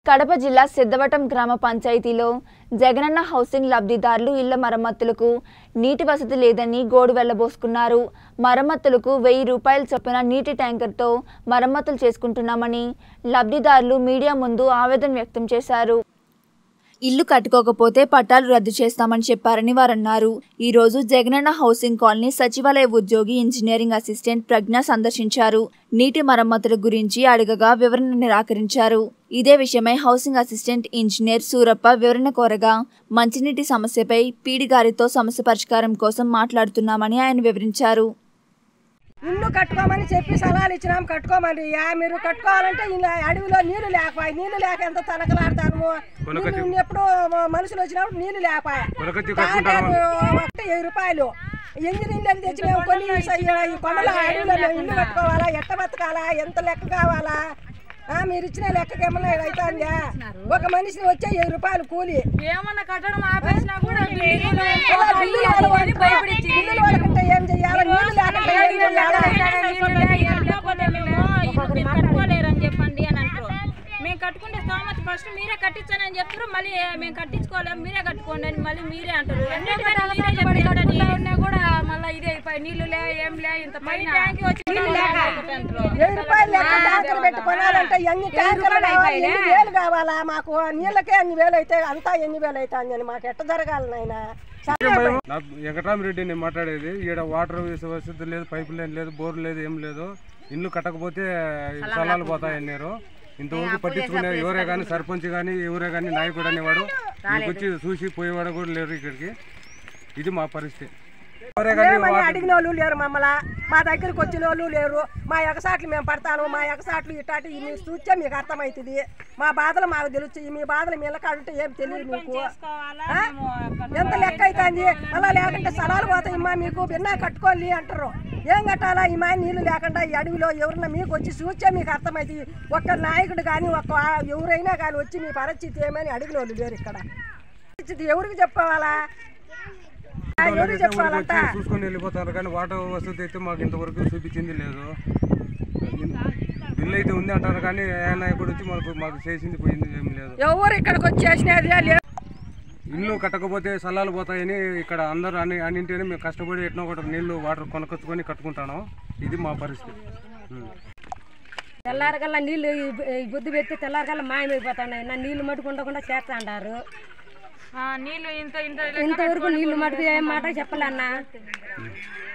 కడప జిల్లా సిద్ధవటం గ్రామ పంచాయతీలో జగనన్న హౌసింగ్ లబ్ధిదారులు ఇళ్ల మరమ్మతులకు నీటి వసతి లేదని గోడు వెళ్లబోసుకున్నారు మరమ్మతులకు వెయ్యి రూపాయల చొప్పున నీటి ట్యాంకర్తో మరమ్మతులు చేసుకుంటున్నామని లబ్ధిదారులు మీడియా ముందు ఆవేదన వ్యక్తం చేశారు ఇల్లు కట్టుకోకపోతే పట్టాలు రద్దు చేస్తామని చెప్పారని వారన్నారు ఈ రోజు జగనన్న హౌసింగ్ కాలనీ సచివాలయ ఉద్యోగి ఇంజనీరింగ్ అసిస్టెంట్ ప్రజ్ఞ సందర్శించారు నీటి మరమ్మతుల గురించి అడగగా వివరణ నిరాకరించారు ఇదే విషయమై హౌసింగ్ అసిస్టెంట్ ఇంజనీర్ సూరప్ప వివరణ కోరగా మంచినీటి సమస్యపై పీడి గారితో సమస్య పరిష్కారం కోసం మాట్లాడుతున్నామని ఆయన వివరించారు ఇల్లు కట్టుకోమని చెప్పి సలహాలు ఇచ్చినాం కట్టుకోమని యా మీరు కట్టుకోవాలంటే ఇలా అడవిలో నీళ్లు లేకపోయి నీళ్లు లేక ఎంత తనకలాడతాము నీళ్ళు ఎప్పుడు మనుషులు వచ్చినప్పుడు నీళ్లు లేకపోయా ట్యాంకర్ ఒకటి వెయ్యి రూపాయలు ఇంజనీర్లు అని తెచ్చి మేము కొన్ని ఈ కొండల అడవిలో మేము ఇల్లు కట్టుకోవాలా ఎట్ట బతకాలా ఎంత లెక్క కావాలా ఆ, మీరు ఇచ్చిన లెక్కకి ఏమన్నా అవుతుందా ఒక మనిషిని వచ్చే వెయ్యి రూపాయలు కూలి ఏమన్నా కట్టడం ఆపేసినా కూడా అలా బిల్లులు వాళ్ళు వాళ్ళ- బిల్లులు వాళ్ళకంటే ఏం చెయ్యాలి నీళ్లు లేకుంటే ఏం చెయ్యాలా కట్టుకోలేరని చెప్పండి అని అంటారు మేము కట్టుకుంటే స్తోమత ఫస్ట్ మీరే కట్టించానని చెప్తారు మళ్ళీ మేము కట్టించుకోలేము మీరే కట్టుకోండి అని మళ్ళీ మీరే అంటారు అన్నిటికంటే మీరే చెప్పారని ఉన్నా కూడా మళ్ళీ ఇదే అయిపోయి నీళ్లు లే ఏం లే ఇంత పైన ట్యాంక్ వచ్చి నీళ్ళు లేక అంటారు వెయ్యి రూపాయలు లెక్క ట్యాంకర్ పెట్టి కొనాలంటే ఎన్ని ట్యాంకర్లు కావాలి ఎన్ని వేలు కావాలా మాకు నీళ్ళకే అన్ని వేలు అయితే అంతా ఎన్ని వేలు అవుతుంది అని మాకు ఎట్ట జరగాలి నాయన నా వెంకటరామరెడ్డి నేను మాట్లాడేది ఈడ వాటర్ వసతి లేదు పైపు లైన్ లేదు బోర్ లేదు ఏం లేదు ఇల్లు కట్టకపోతే స్థలాలు పోతాయి అన్నారు ఇంతవరకు పట్టించుకునే ఎవరే కానీ సర్పంచ్ కానీ ఎవరే కానీ నాయకుడు అనేవాడు ఇక్కడికి వచ్చి చూసి పోయేవాడు కూడా లేరు ఇక్కడికి ఇది మా పరిస్థితి ఎవరే కానీ ఏమని అడిగిన వాళ్ళు లేరు మమ్మల్ని మా దగ్గరికి వచ్చిన వాళ్ళు లేరు మా ఎగసాట్లు మేము పడతాను మా ఎగసాట్లు ఇట్లాంటి మీరు చూస్తే మీకు అర్థమవుతుంది మా బాధలు మాకు తెలుస్తాయి మీ బాధలు మీ కాడుంటే ఏం తెలియదు మీకు ఆ? ఎంత లెక్క అవుతుంది అలా లేకుంటే స్థలాలు పోతాయి మా మీకు బిన్నా కట్టుకోవాలి అంటారు ఏం కట్టాలా ఈ మా నీళ్ళు లేకుండా ఈ అడవిలో ఎవరన్నా మీకు వచ్చి చూస్తే మీకు అర్థమవుతుంది ఒక్క నాయకుడు కానీ ఒక్క ఎవరైనా కానీ వచ్చి మీ పరిస్థితి ఏమని అడిగిన వాళ్ళు లేరు ఇక్కడ పరిస్థితి ఎవరికి చెప్పుకోవాలా ఆ, ఎవరికి వచ్చి చెప్పాలంట చూసుకొని వెళ్ళిపోతారు కానీ వాటర్ వసతి అయితే మాకు ఇంతవరకు చూపించింది లేదు బిల్లు అయితే ఉంది అంటారు కానీ ఏ నాయకుడు వచ్చి మాకు మాకు చేసింది పోయింది ఏం లేదు ఎవరు ఇక్కడికి వచ్చి చేసినది లేదు ఇల్లు కట్టకపోతే సల్లాలు పోతాయని ఇక్కడ అందరూ అని అన్నింటినీ మేము కష్టపడి ఎట్నో ఒకటి నీళ్లు వాటర్ కొనకొచ్చుకొని కట్టుకుంటాను ఇది మా పరిస్థితి ఉం. తెల్లారకల్లా నీళ్ళు ఈ- ఈ బుద్ధి పెడితే తెల్లారకల్లా మాయమైపోతున్నాయి నా నీళ్ళు మటుకు ఉండకుండా చేస్తా అంటారు నీళ్ళు ఇంత ఇంత ఇంతవరకు నీళ్ళు మటుకు ఏం మాట చెప్పలే అన్న